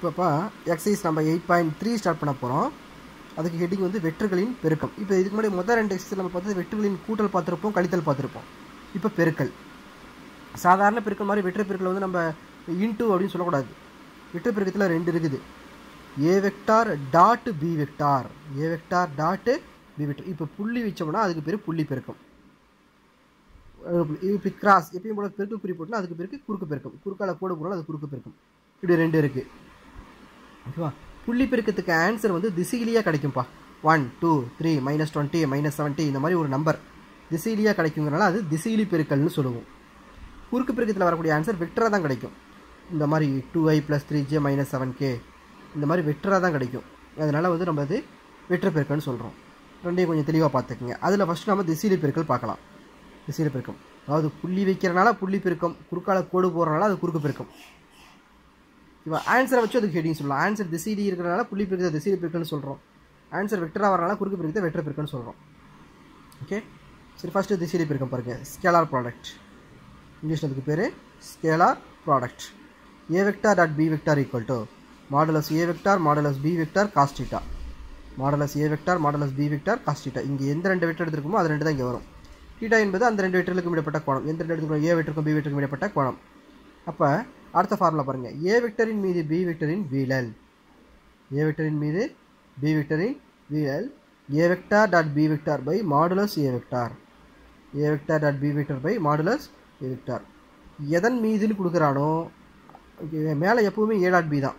இப்போப்பா exercise நம்ம eight point three start பண்ண போகிறோம் அதுக்கு ஹெட்டிங் வந்து வெற்றுகளின் பெருக்கம் இப்போ இதுக்கு முன்னாடி முதல் ரெண்டு எக்ஸசைஸ் நம்ம பார்த்தது வெற்றுகளின் கூட்டல் பார்த்துருப்போம் கழித்தல் பார்த்துருப்போம் இப்போ பெருக்கல் சாதாரண பெருக்கல் மாதிரி வெற்று பெருக்கல் வந்து நம்ம இன்டூ அப்படின்னு சொல்லக்கூடாது வெற்று பெருக்கத்தில் ரெண்டு இருக்குது A vector dot B vector A vector dot B vector இப்போ புள்ளி வச்சோம்னா அதுக்கு பேர் புள்ளி பெருக்கம் இப்போ கிராஸ் எப்பயும் போல பெருக்கு குறி போட்டுனா அதுக்கு பேருக்கு குறுக்கு பெருக்கம் குறுக்கால கோடு போடலாம் அது குறுக்கு பெருக்கம் இப்படி ரெண்டு இருக்குது ஓகேவா புள்ளி பெருக்கத்துக்கு ஆன்சர் வந்து திசையிலியாக கிடைக்கும்ப்பா one two three minus twenty minus seventy இந்த மாதிரி ஒரு நம்பர் திசையிலியாக கிடைக்குங்கிறனால அது திசையிலி பெருக்கல்னு சொல்லுவோம் குறுக்கு பெருக்கத்தில் வரக்கூடிய ஆன்சர் வெக்டராக தான் கிடைக்கும் இந்த மாதிரி two I plus three J minus seven K இந்த மாதிரி வெக்டராக தான் கிடைக்கும் அதனால் வந்து நம்ம அது வெற்ற பெருக்கல்னு சொல்கிறோம் ரெண்டையும் கொஞ்சம் தெளிவாக பார்த்துக்குங்க அதில் ஃபஸ்ட்டு நம்ம திசையிலி பெருக்கல் பார்க்கலாம் திசையிலி பெருக்கம் அதாவது புள்ளி வைக்கிறனால புள்ளி பெருக்கம் குறுக்கால கோடு போடுறனால அது குறுக்கு பெருக்கம் இப்போ ஆன்சரை வச்சு அதுக்கு ஹெட்டிங் சொல்லலாம் ஆன்சர் திசையிலி இருக்கிறனால புள்ளி பெருக்கத்தை திசையிலி பெருக்கல்னு சொல்கிறோம் ஆன்சர் வெக்டராக வரனால குறுக்கு பெருக்கத்தை வெற்ற பெருக்கல்னு சொல்கிறோம் ஓகே சரி ஃபஸ்ட்டு திசையிலி பெருக்கம் பாருங்கள் ஸ்கேலார் ப்ராடக்ட் இங்கிலீஷில் அதுக்கு பேர் scalar product A vector dot B vector equal to modulus A vector modulus B vector cos theta modulus A vector modulus B vector cos theta இங்கே எந்த ரெண்டு வெக்டர் எடுத்துருக்குமோ அது ரெண்டு தான் இங்கே வரும் டீட்டா என்பது அந்த ரெண்டு வெக்டர்களுக்கும் இடைப்பட்ட கோணம் எந்த ரெண்டு எடுத்துக்கிறோம் ஏ வெக்டருக்கும் பி வெக்டருக்கும் இடைப்பட்ட கோணம் அப்போ அடுத்த ஃபார்முலா பாருங்கள் ஏ வெக்டரின் மீது பி வெக்டரின் வீழல் ஏ வெக்டரின் மீது பி வெக்டரின் வீழல் A vector dot B vector by modulus A vector A vector dot B vector by modulus A vector எதன் மீதுன்னு கொடுக்குறானோ மேலே எப்போவுமே ஏ டாட் பி தான்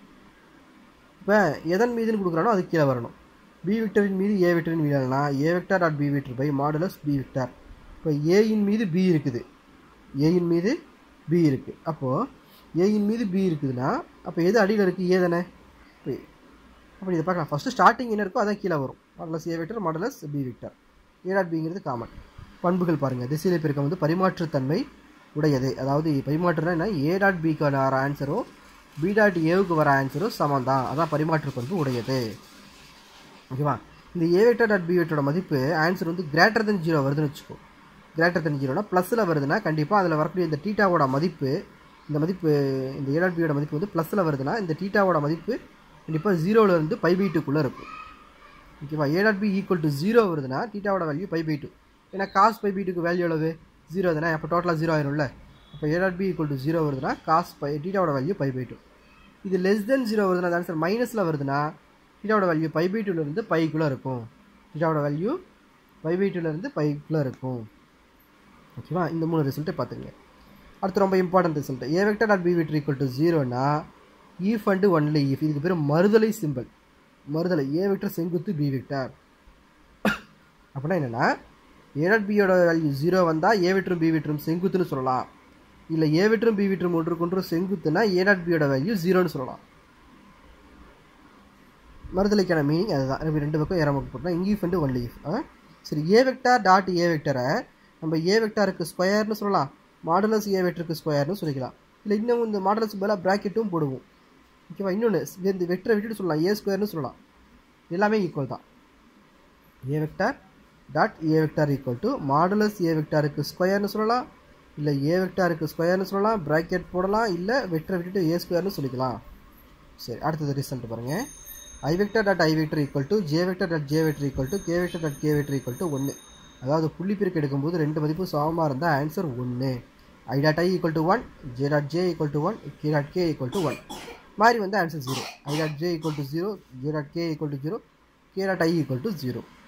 இப்போ எதன் மீதுன்னு கொடுக்குறானோ அது கீழே வரணும் பி விக்டரின் மீது ஏ விக்டரின் வீழல்னா A vector dot B vector by modulus B vector இப்போ ஏயின் மீது பி இருக்குது ஏயின் மீது பி இருக்குது அப்போது ஏயின் மீது பி இருக்குதுன்னா அப்போ எது அடியில் இருக்குது ஏ தானே இப்போ அப்போ இதை பார்க்கலாம் ஃபஸ்ட்டு ஸ்டார்டிங் என்ன இருக்கோ அதான் கீழே வரும் modulus A vector modulus B vector A dot பிங்கிறது காமன் பண்புகள் பாருங்கள் திசையிலை பெருக்கம் வந்து பரிமாற்றுத்தன்மை உடையது அதாவது பரிமாற்றுனா என்ன ஏ டாட் பிக்கான வர ஆன்சரும் பி டாட் ஏவுக்கு வர ஆன்சரும் சமம் தான் அதான் பரிமாற்று பண்பு உடையது ஓகேவா இந்த ஏ வெக்டர் டாட் பி வெக்டரோட மதிப்பு ஆன்சர் வந்து கிரேட்டர் தென் ஜீரோ வருதுன்னு வச்சுக்கோ கிரேட்டர் தென் ஜீரோனா ப்ளஸில் வருதுன்னா கண்டிப்பாக அதில் வரக்கூடிய இந்த டீட்டாவோட மதிப்பு இந்த மதிப்பு இந்த ஏ டாட் பியோட மதிப்பு வந்து ப்ளஸில் வருதுன்னா இந்த டீட்டாவோட மதிப்பு கண்டிப்பாக ஜீரோவிலேருந்து பை பை டூக்குள்ளே இருக்கும் ஓகேவா A dot B equal to zero வருதுன்னா டீட்டாவோட வேல்யூ பை பை டூ ஏன்னா காஸ் பை பை டூக்கு வேல்யூ எவ்வளவு ஜீரோ தானே அப்போ டோட்டலாக ஜீரோ ஆயிரும்ல அப்போ A dot B equal to zero வருதுன்னா காஸ் பை டீட்டாவோட வேல்யூ பை பை டூ இது லெஸ் தென் ஜீரோ வருதுன்னா அந்த ஆன்சர் மைனஸில் வருதுன்னா டீட்டாவோட வேல்யூ பை பை டூலேருந்து பைக்குள்ளே இருக்கும் டீட்டாவோட வேல்யூ பை பை டூலேருந்து பைக்குள்ளே இருக்கும் ஓகேவா இந்த மூணு ரிசல்ட்டை பார்த்துங்க அடுத்து ரொம்ப important result A vector dot B vector equal to ஜீரோனா ஈஃப் அண்டு ஒன்லி ஈஃப் இதுக்கு பேர் மறுதலை சிம்பிள் மறுதலை ஏ வெக்டர் செங்குத்து பி வெக்டர் அப்படின்னா என்னென்னா ஏ டாட் பியோட வேல்யூ ஜீரோ வந்தால் ஏ விட்ரும் பி விட்ரும் செங்குத்துன்னு சொல்லலாம் இல்லை ஏ விட்ரும் பி விட்ரும் ஒன்றுக்கொன்று செங்குத்துனா ஏ டாட் பியோட வேல்யூ ஜீரோன்னு சொல்லலாம் மறுதலைக்கான மீனிங் அதுதான் ரெண்டு பக்கம் ஏற பக்கம் போட்டோம்னா இங்கே வந்து ஒன்லி இஃப் சரி ஏ வெக்டார் டாட் ஏ வெக்டரை நம்ம ஏ வெக்டாருக்கு ஸ்கொயர்னு சொல்லலாம் மாடலஸ் ஏ வெக்டருக்கு ஸ்கொயர்னு சொல்லிக்கலாம் இல்லை இன்னும் இந்த மாடலஸ் பதிலாக ப்ராக்கெட்டும் போடுவோம் ஓகேவா இன்னொன்று இந்த வெக்டரை விட்டுட்டு சொல்லலாம் ஏ ஸ்கொயர்னு சொல்லலாம் எல்லாமே ஈக்குவல் தான் A vector dot A vector equal to modulus A வெக்டாருக்கு ஸ்கொயர்னு சொல்லலாம் இல்லை ஏ வெக்டாருக்கு ஸ்கொயர்னு சொல்லலாம் ப்ராக்கெட் போடலாம் இல்லை வெக்டரை விட்டுட்டு ஏ ஸ்கொயர்னு சொல்லிக்கலாம் சரி அடுத்தது ரிசல்ட் பாருங்கள் I vector dot I vector equal to J vector dot J vector equal to K vector dot K vector equal to ஒன்று அதாவது புள்ளி பிரிக்கு எடுக்கும்போது ரெண்டு மதிப்பு சமமாக இருந்தால் ஆன்சர் ஒன்று I dot I equal to one J dot J equal to one K dot K equal to one மாதிரி வந்து answer zero I dot J equal to zero J dot K equal to zero K dot I equal to zero